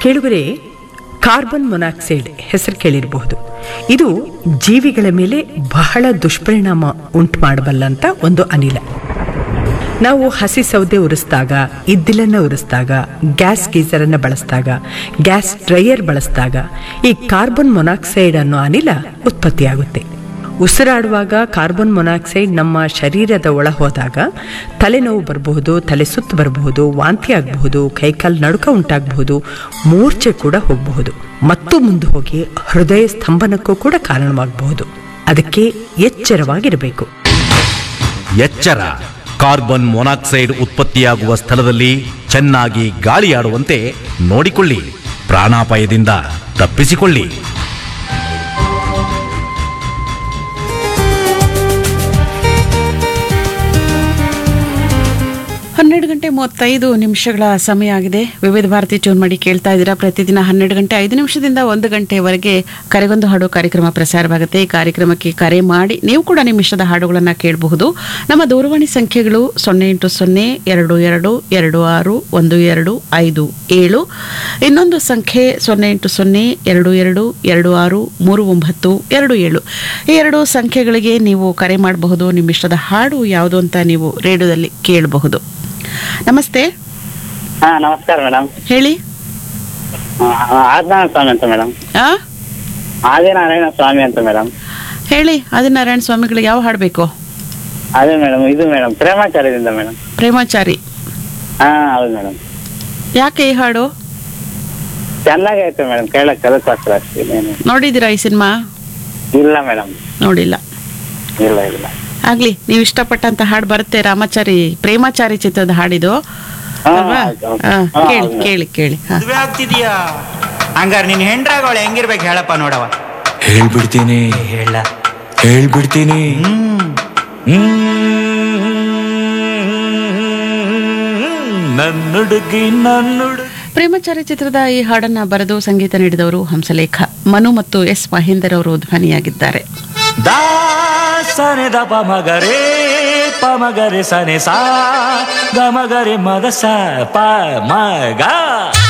ಕೇಳುಗರೆ carbon monoxide ಹೆಸರು ಕೇಳಿರಬಹುದು ಇದು ಜೀವಿಗಳ ಮೇಲೆ ಬಹಳ ದುಷ್ಪರಿಣಾಮ ಉಂಟು ಮಾಡಬಲ್ಲಂತ ಒಂದು ಅನಿಲ ನಾವು ಹಸಿ ಸೌದೆ ಉರಿಸಿದಾಗ ಇದ್ದಿಲನ್ನು ಉರಿಸಿದಾಗ ಗ್ಯಾಸ್ ಗೀಸರನ್ನು ಬಳಸಿದಾಗ ಗ್ಯಾಸ್ ಡ್ರೈಯರ್ ಬಳಸಿದಾಗ ಈ ಕಾರ್ಬನ್ ಮೊನಾಕ್ಸೈಡ್ ಅನ್ನೋ ಅನಿಲ ಉತ್ಪತ್ತಿಯಾಗುತ್ತೆ ಉಸಿರಾಡುವಾಗ ಕಾರ್ಬನ್ ಮೊನಾಕ್ಸೈಡ್ ನಮ್ಮ ಶರೀರದ ಒಳ ಹೋದಾಗ ತಲೆನೋವು ಬರಬಹುದು ತಲೆ ಸುತ್ತು ಬರಬಹುದು ವಾಂತಿ ಆಗಬಹುದು ಕೈಕಾಲು ನಡುಕ ಉಂಟಾಗಬಹುದು ಮೂರ್ಛೆ ಕೂಡ ಹೋಗಬಹುದು ಮತ್ತು ಮುಂದೆ ಹೋಗಿ ಹೃದಯ ಸ್ತಂಭನಕ್ಕೂ ಕೂಡ ಕಾರಣವಾಗಬಹುದು ಅದಕ್ಕೆ ಎಚ್ಚರವಾಗಿರಬೇಕು ಎಚ್ಚರ ಕಾರ್ಬನ್ ಮೊನಾಕ್ಸೈಡ್ ಉತ್ಪತ್ತಿಯಾಗುವ ಸ್ಥಳದಲ್ಲಿ ಚೆನ್ನಾಗಿ ಗಾಳಿಯಾಡುವಂತೆ ನೋಡಿಕೊಳ್ಳಿ ಪ್ರಾಣಾಪಾಯದಿಂದ ತಪ್ಪಿಸಿಕೊಳ್ಳಿ ಹನ್ನೆರಡು ಗಂಟೆ ಮೂವತ್ತೈದು ನಿಮಿಷಗಳ ಸಮಯ ಆಗಿದೆ ವಿವಿಧ ಭಾರತಿ ಟ್ಯೂನ್ ಮಾಡಿ ಕೇಳ್ತಾ ಇದ್ದೀರಾ ಪ್ರತಿದಿನ ಹನ್ನೆರಡು ಗಂಟೆ ಐದು ನಿಮಿಷದಿಂದ ಒಂದು ಗಂಟೆವರೆಗೆ ಕರೆಗೊಂದು ಹಾಡು ಕಾರ್ಯಕ್ರಮ ಪ್ರಸಾರವಾಗುತ್ತೆ ಈ ಕಾರ್ಯಕ್ರಮಕ್ಕೆ ಕರೆ ಮಾಡಿ ನೀವು ಕೂಡ ನಿಮ್ಮ ಇಷ್ಟದ ಹಾಡುಗಳನ್ನು ಕೇಳಬಹುದು ನಮ್ಮ ದೂರವಾಣಿ ಸಂಖ್ಯೆಗಳು ಸೊನ್ನೆ ಎಂಟು ಸೊನ್ನೆ ಎರಡು ಎರಡು ಎರಡು ಆರು ಒಂದು ಎರಡು ಐದು ಏಳು ಇನ್ನೊಂದು ಸಂಖ್ಯೆ ಸೊನ್ನೆ ಎಂಟು ಸೊನ್ನೆ ಎರಡು ಎರಡು ಎರಡು ಆರು ಮೂರು ಒಂಬತ್ತು ಎರಡು ಏಳು ಈ ಎರಡು ಸಂಖ್ಯೆಗಳಿಗೆ ನೀವು ಕರೆ ಮಾಡಬಹುದು ನಿಮ್ಮ ಇಷ್ಟದ ಹಾಡು ಯಾವುದು ಅಂತ ನೀವು ರೇಡಿಯೋದಲ್ಲಿ ಕೇಳಬಹುದು ನಮಸ್ತೆ ಹಾ ನಮಸ್ಕಾರ ಮೇಡಮ್ ಹೇಳಿ ಆದಿನಾರಾಯಣ ಸ್ವಾಮಿ ಅಂತ ಮೇಡಮ್ ಆ ಆದಿನಾರಾಯಣ ಸ್ವಾಮಿ ಅಂತ ಮೇಡಮ್ ಹೇಳಿ ಆದಿನಾರಾಯಣ ಸ್ವಾಮಿಗಳಿಗೆ ಯಾವ ಹಾಡು ಬೇಕು ಅದೇ ಮೇಡಮ್ ಇದು ಮೇಡಮ್ ಪ್ರೇಮಾಚಾರ್ಯದಿಂದ ಮೇಡಮ್ ಪ್ರೇಮಾಚಾರಿ ಹಾ ಹೌದು ಮೇಡಮ್ ಯಾಕೆ ಈ ಹಾಡು ಚೆನ್ನಾಗೈತೆ ಮೇಡಮ್ ಕೇಳಕ್ ಅದಕ್ಕೋಸ್ಕರ ಅಷ್ಟೇ ಇನ್ನೇನು ನೋಡಿದ್ದೀರಾ ಈ ಸಿನಿಮಾ ಇಲ್ಲ ಮೇಡಮ್ ನೋಡಿಲ್ಲ ಇಲ್ಲ ಇಲ್ಲ ಆಗ್ಲಿ ನೀವು ಇಷ್ಟಪಟ್ಟಂತ ಹಾಡು ಬರುತ್ತೆ ರಾಮಾಚಾರಿ ಪ್ರೇಮಾಚಾರಿ ಚಿತ್ರದ ಹಾಡಿದು ಹಾ, ಅಲ್ವಾ ಹೌದು, ಹೌದು. ಹಾ, ಹಾ, ಕೇಳಿ ಹೌದು. ಕೇಳಿ ಕೇಳಿ ಹಾ ಮದುವೆ ಆಗ್ತಿದೀಯಾ ಹಂಗಾರ ನಿನ್ ಹೆಂಡ್ರಾಗವಳೆ ಹೆಂಗಿರ್ಬೇಕು ಹೇಳಪ್ಪ ನೋಡವ ಹೇಳ್ಬಿಡ್ತೀನಿ ಹೇಳ ಹೇಳ್ಬಿಡ್ತೀನಿ ನನ್ನುಡುಗಿ ನನ್ನುಡು ಪ್ರೇಮಾಚಾರಿ ಚಿತ್ರದ ಈ ಹಾಡನ್ನ ಬರೆದು ಸಂಗೀತ ನೀಡಿದವರು ಹಂಸಲೇಖ ಮನು ಮತ್ತು ಎಸ್ ಮಹೇಂದರ್ ಅವರು ಧ್ವನಿಯಾಗಿದ್ದಾರೆ ದಾ ಸನೆ ದ ಪ ಮಗರೆ ಪ ಮಗರೆ ಸನೆ ಸಾ ಗ ಮಗರೆ ಮದ ಸ ಪ ಮಗ